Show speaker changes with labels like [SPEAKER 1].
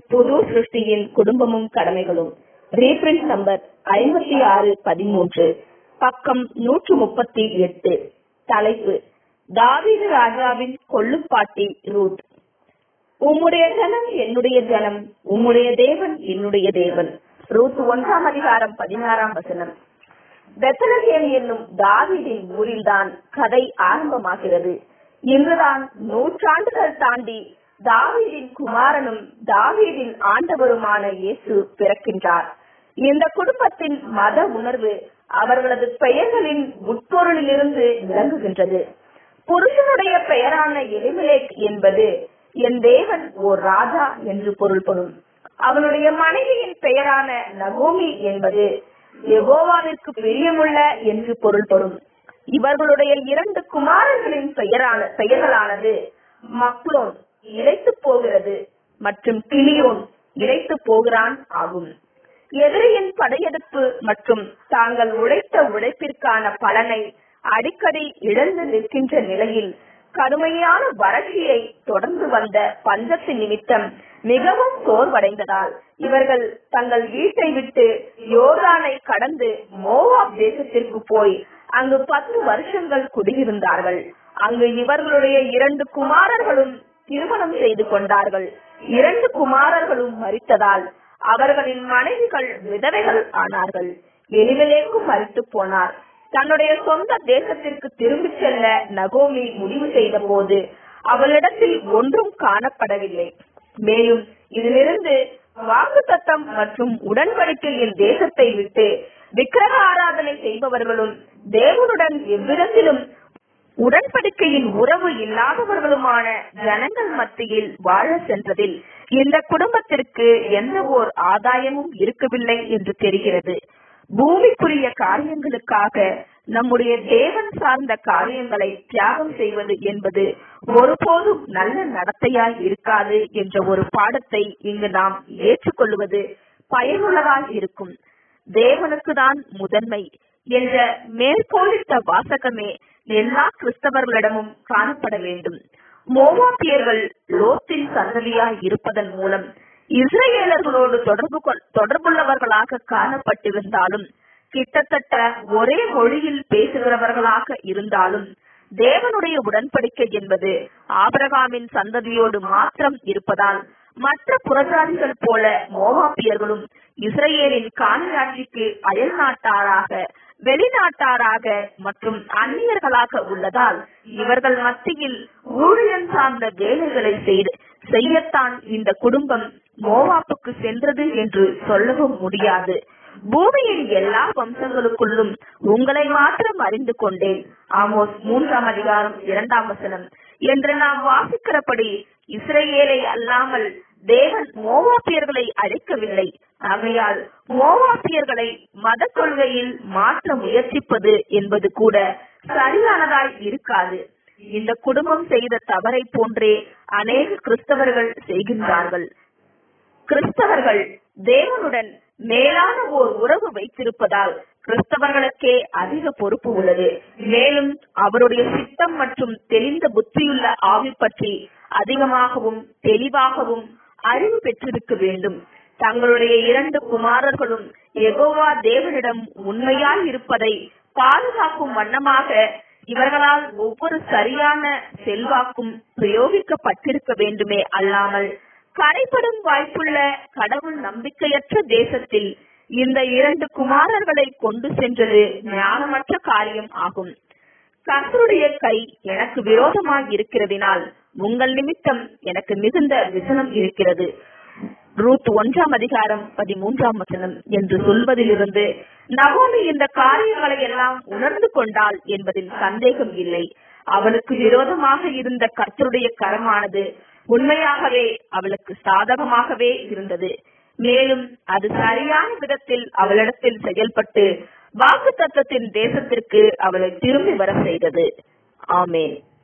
[SPEAKER 1] புது சிருஷ்டியின் குடும்பமும் கடமைகளும் reprint number ஐம்பத்தி ஆறு பதிமூன்று பக்கம் நூற்று முப்பத்தி எட்டு தலைப்பு தாவீது ராஜாவின் கொள்ளுப்பாட்டி ரூத் உம்முடைய ஜனம் என்னுடைய ஜனம் உம்முடைய தேவன் என்னுடைய தேவன் ரூத் ஒன்றாம் அதிகாரம் பதினாறாம் வசனம் பெத்தலகேம் என்னும் தாவீதின் ஊரில்தான் கதை ஆரம்பமாகிறது இன்றுதான் நூற்றாண்டுகள் தாண்டி தாவீதின் குமாரனும் தாவீதின் ஆண்டவருமான இயேசு பிறக்கின்றார் இந்த குடும்பத்தின் மத உணர்வு அவர்களது பெயர்களின் உட்பொருளிலிருந்து விளங்குகின்றது புருஷனுடைய பெயரான எலிமிலேக் என்பது என் தேவன் ஓர் ராஜா என்று பொருள்படும் அவனுடைய மனைவியின் பெயரான நகோமி என்பது எகோவாவிற்கு பிரியமுள்ள என்று பொருள்படும் இவர்களுடைய இரண்டு குமாரர்களின் பெயரான பெயர்களானது மக்லோன் இழைத்து போகிறது மற்றும் கிளியோன் இழைத்து போகிறான் ஆகும் எதிரியின் படையெடுப்பு மற்றும் தாங்கள் உழைத்த உழைப்பிற்கான பலனை அடிக்கடி இழந்து நிற்கின்ற நிலையில் கடுமையான வறட்சியை தொடர்ந்து வந்த பஞ்சத்தின் நிமித்தம் மிகவும் சோர்வடைந்ததால் இவர்கள் தங்கள் வீட்டை விட்டு யோர்தானை கடந்து மோவாப் தேசத்திற்கு போய் அங்கு பத்து வருஷங்கள் குடியிருந்தார்கள் அங்கு இவர்களுடைய இரண்டு குமாரர்களும் திருமணம் செய்து கொண்டார்கள் இரண்டு குமாரர்களும் மறித்ததால் அவர்களின் மனைவிகள் விதவைகள் ஆனார்கள் எலிமலேக்கும் மறித்து போனார் தன்னுடைய சொந்த தேசத்திற்கு திரும்பிச் செல்ல நகோமி முடிவு செய்த போது அவளிடத்தில் ஒன்றும் காணப்படவில்லை மேலும் இதிலிருந்து வாக்கு தத்தம் மற்றும் உடன்படிக்கையின் தேசத்தை விட்டு விக்கிரக ஆராதனை செய்பவர்களும் தேவனுடன் எவ்விதத்திலும் உடன்படிக்கையின் உறவு இல்லாதவர்களுமான ஜனங்கள் மத்தியில் வாழ சென்றதில் இந்த குடும்பத்திற்கு எந்த ஓர் ஆதாயமும் இருக்கவில்லை என்று தெரிகிறது பூமிக்குரிய காரியங்களுக்காக நம்முடைய தேவன் சார்ந்த காரியங்களை தியாகம் செய்வது என்பது ஒருபோதும் நல்ல நடத்தையாய் இருக்காது என்ற ஒரு பாடத்தை இங்கு நாம் ஏற்றுக்கொள்வது பயனுள்ளதாய் இருக்கும் தேவனுக்கு தான் முதன்மை என்ற மேற்கோளிட்ட வாசகமே எல்லா கிறிஸ்தவர்களிடமும் காணப்பட வேண்டும் மோவாப்பியர்கள் லோத்தின் சந்ததியாய் இருப்பதன் மூலம் இஸ்ரேலர்களோடு தொடர்பு தொடர்புள்ளவர்களாக காணப்பட்டிருந்தாலும் கிட்டத்தட்ட ஒரே மொழியில் பேசுகிறவர்களாக இருந்தாலும் தேவனுடைய உடன்படிக்கை என்பது ஆபரகாமின் சந்ததியோடு மாத்திரம் இருப்பதால் மற்ற புறஜாதிகள் போல மோவாப்பியர்களும் இஸ்ரேலின் காணியாட்சிக்கு அயல் நாட்டாராக வெளிநாட்டாராக மற்றும் அந்நியர்களாக உள்ளதால் இவர்கள் மத்தியில் ஊழியன் சார்ந்த வேலைகளை செய்து செய்யத்தான் இந்த குடும்பம் மோவாப்புக்கு சென்றது என்று சொல்லவும் முடியாது பூமியின் எல்லா வம்சங்களுக்குள்ளும் உங்களை மாத்திரம் அறிந்து கொண்டேன் ஆமோஸ் மூன்றாம் அதிகாரம் இரண்டாம் வசனம் என்று நாம் வாசிக்கிறபடி இஸ்ரேலை அல்லாமல் தேவன் மோவாப்பியர்களை அழைக்கவில்லை ஆகையால் மோவாப்பியர்களை மத கொள்கையில் மாற்ற முயற்சிப்பது என்பது கூட சரியானதாய் இருக்காது இந்த குடும்பம் செய்த தவறை போன்றே அநேக கிறிஸ்தவர்கள் செய்கின்றார்கள் கிறிஸ்தவர்கள் தேவனுடன் மேலான ஓர் உறவு வைத்திருப்பதால் கிறிஸ்தவர்களுக்கே அதிக பொறுப்பு உள்ளது மேலும் அவருடைய சித்தம் மற்றும் தெளிந்த புத்தியுள்ள ஆவி பற்றி அதிகமாகவும் தெளிவாகவும் அறிவு பெற்றிருக்க வேண்டும் தங்களுடைய இரண்டு குமாரர்களும் எகோவா தேவனிடம் உண்மையாய் இருப்பதை பாதுகாக்கும் வண்ணமாக இவர்களால் ஒவ்வொரு சரியான செல்வாக்கும் பிரயோகிக்கப்பட்டிருக்க வேண்டுமே அல்லாமல் கரைப்படும் வாய்ப்புள்ள கடவுள் நம்பிக்கையற்ற தேசத்தில் இந்த இரண்டு குமாரர்களை கொண்டு சென்றது ஞானமற்ற காரியம் ஆகும் கர்த்தருடைய கை எனக்கு விரோதமாக இருக்கிறதினால் உங்கள் நிமித்தம் எனக்கு மிகுந்த விசனம் இருக்கிறது ரூத் ஒன்றாம் அதிகாரம் பதிமூன்றாம் வசனம் என்று சொல்வதிலிருந்து நகோமி இந்த காரியங்களை எல்லாம் உணர்ந்து கொண்டாள் என்பதில் சந்தேகம் இல்லை அவளுக்கு விரோதமாக இருந்த கர்த்தருடைய கரமானது உண்மையாகவே அவளுக்கு சாதகமாகவே இருந்தது மேலும் அது சரியான விதத்தில் அவளிடத்தில் செயல்பட்டு வாக்கு தத்துவத்தின் தேசத்திற்கு அவளை திரும்பி வர செய்தது ஆமேன்